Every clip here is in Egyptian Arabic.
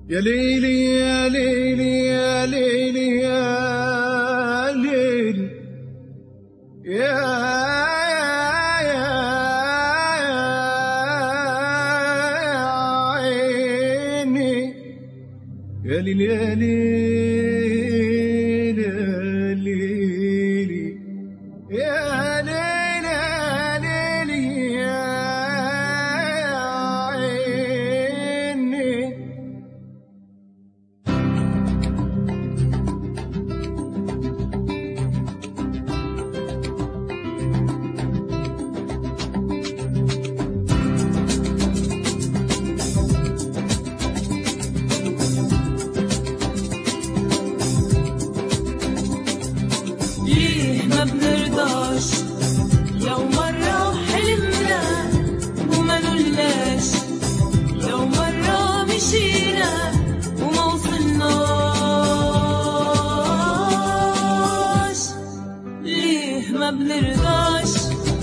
يا ليلي يا ليلي يا ليلي يا ليلي يا يا عيني يا ليلي يا ليلي يا ليلي يا ليلي يا ليلي يا عيني ليه ما بنرضاش لو مرة حلمنا وما نقولناش لو مرة مشينا وما وصلناش ليه ما بنرضاش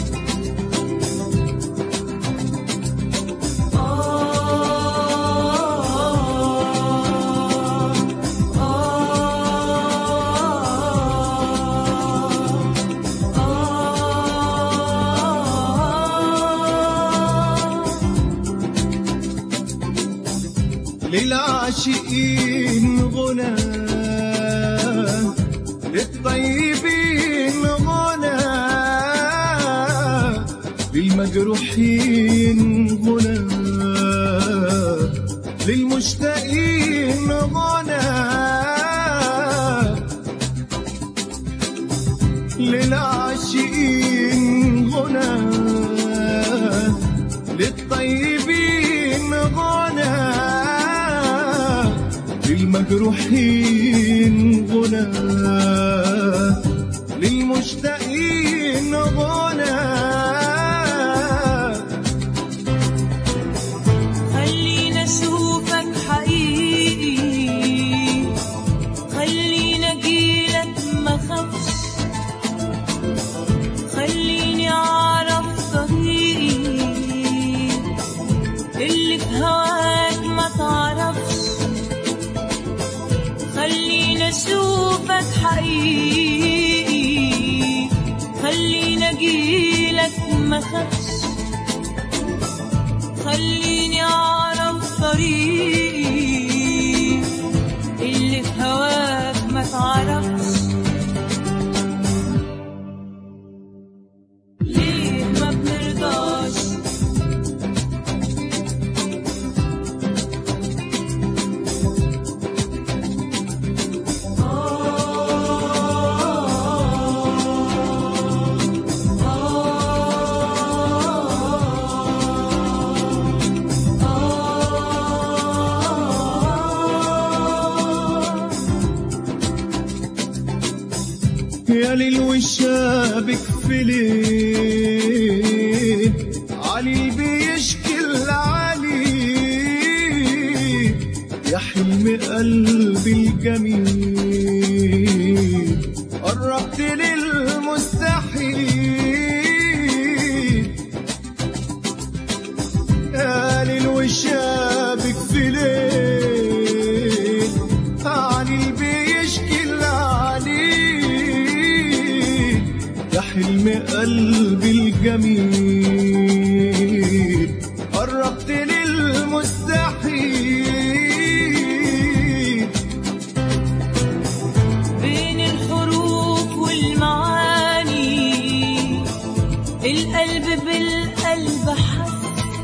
آه للعاشقين غنى للطيبين غنى للمجروحين غنى للمشتاقين غنى للعاشقين غنى للطيبين غنى للمجروحين غنى للمشتاقين غنى خلينا اشوفك حقيقي خلينا اجيلك ما خافش خليني اعرف طريقي اللي في هواك ما تعرفش خلينا اشوفك حقيقي خلينا اجيلك ما خافش خليني اعرف طريقي اللي في هواك ما تعرفش ليه ما بنرضاش يا ليل وشابك في ليل علي بيشكي العلي يا حلم قلبي الجميل قربت للمستحيل يا ليل وشابك في ليل علي بيشكي العليل يا حلم قلبي الجميل قربت للمستحيل بين الحروف والمعاني القلب بالقلب حس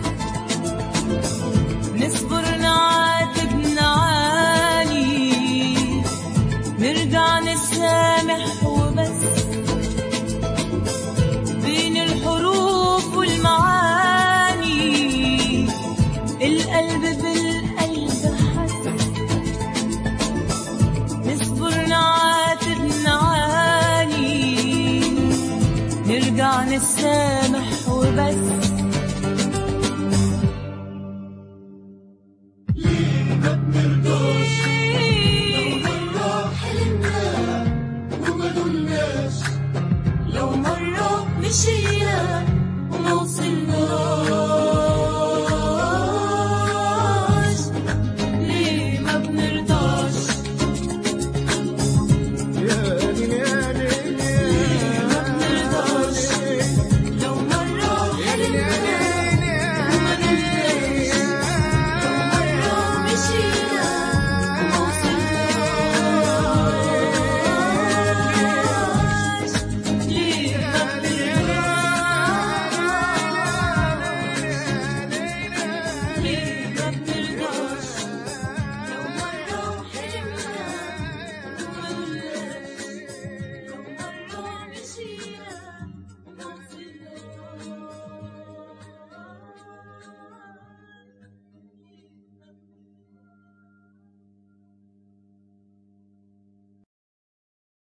نصبر نعاتب نعاني نرجع نسامح وبس بين الحروف والمعاني القلب بالقلب حس نصبر نعاتب نعاني نرجع نسامح وبس